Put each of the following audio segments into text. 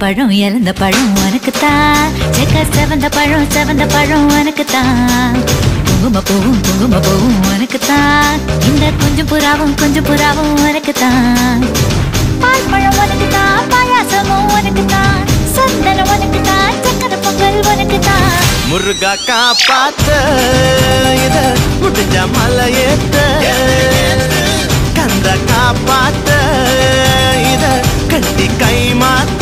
பழம் இழந்த பழம் உனக்கு தான் செக்க செவந்த பழம் செவந்த பழம் உனக்கு தான் குங்கும பூவும் குங்கும பூவும் உனக்கு தான் இந்த கொஞ்சம் புறாவும் கொஞ்சம் புறாவும் உனக்கு தான் பால் பழம் உனக்கு தான் பாயாசமும் உனக்கு தான் சந்தனம் உனக்கு தான் சக்கரை பொங்கல் உனக்கு தான் முருகா காப்பாத்த இத முடிஞ்ச மலையேத்த கந்த காப்பாத்த இத கட்டி கை மாத்த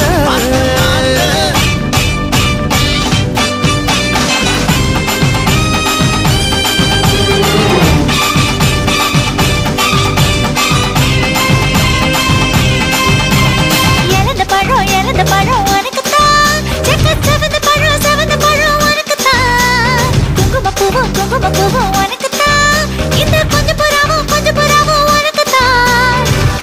இழந்த பழம் இழந்த பழம் உனக்கு தான் செக்க செவந்த பழம் செவந்த பழம் உனக்கு தான் குங்கும பூவும் குங்கும பூவும் உனக்கு தான் இந்த கொஞ்சம் புறாவும் கொஞ்சம் புறாவும் உனக்கு தான்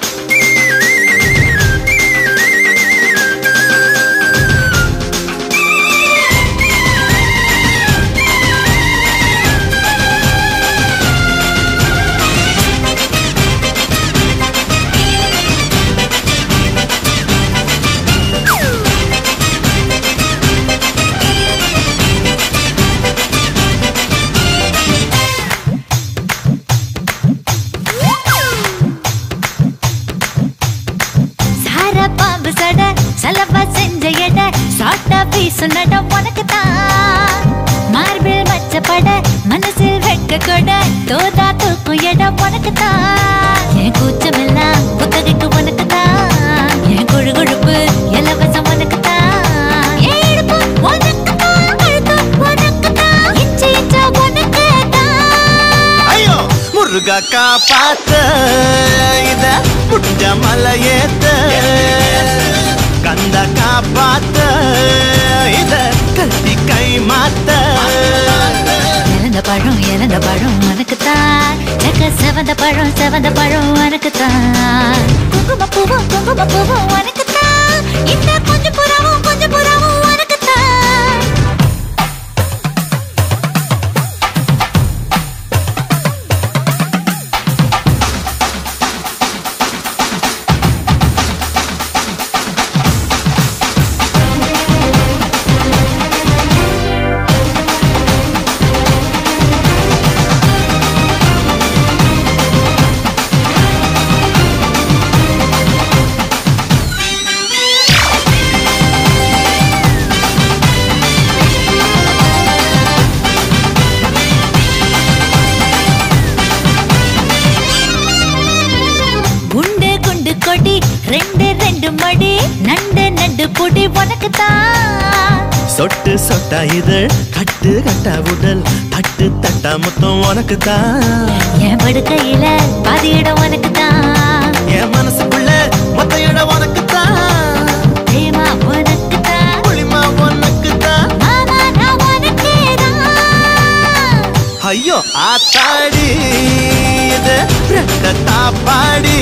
சார பாம்பு சட சலவா செஞ்ச எட சாட்டா பீசு நட உனக்கு தான் மார்பிள் மச்சப்பட மனசில் வெட்க கொட தோதா தூக்கும் இடம் உனக்கு தான் என் கூச்சமெல்லாம் புத்தகைக்கு உனக்கு தான் என் கொழு கொழுப்பு இலவசம் உனக்கு தான் என் இடுப்பு உனக்கு தான் கழுத்து உனக்கு தான் இச்சை இச்சா உனக்கு தான் ஐயோ முருகா காப்பாத்த இத முடிஞ்ச மலையேத்த கந்த காப்பாத்த இத கட்டி கை மாத்த இழந்த பழம் இழந்த பழம் உனக்கு தான் செக்க செவந்த பழம் செவந்த பழம் உனக்கு தான் குங்கும பூவும் குங்கும பூவும் உனக்கு தான் இந்த கொஞ்சம் புறாவும் கொஞ்சம் புறாவும் உனக்கு தான் குண்டு குண்டு கொடி ரெண்டு ரெண்டு மடி நண்டு நண்டு பொடி உனக்கு தான் சொட்டு சொட்டா இதழ் கட்டு கட்டா உடல் தட்டு தட்டா முத்தம் உனக்கு தான் என் படுக்கையில பாதி இடம் உனக்கு தான் என் மனசுக்குள்ள மொத்த இடம் உனக்கு தான் பிரேமா உனக்கு தான் புளிமா உனக்கு தான் மாமா நான் உனக்கே தான் ஐயோ ஆத்தாடி இது ரெட்ட தாப்பாடி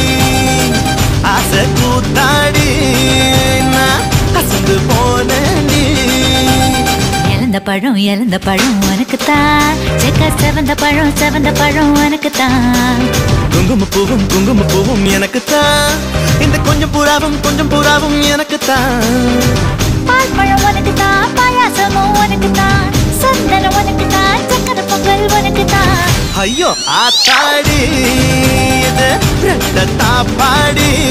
ஆசை கூத்தாடி நான் அசந்து போனேன்டி இழந்த பழம் இழந்த பழம் உனக்கு தான் செக்க செவந்த பழம் செவந்த பழம் உனக்கு தான் குங்கும பூவும் குங்கும பூவும் எனக்கு தான் இந்த கொஞ்சம் புறாவும் கொஞ்சம் புறாவும் எனக்கு தான் பால் பழம் உனக்கு தான் பாயாசமும் உனக்கு தான் சந்தனம் உனக்கு தான் சக்கரை பொங்கல் உனக்கு தான் ஐயோ ஆத்தாடி இது ரெட்ட தாப்பாடி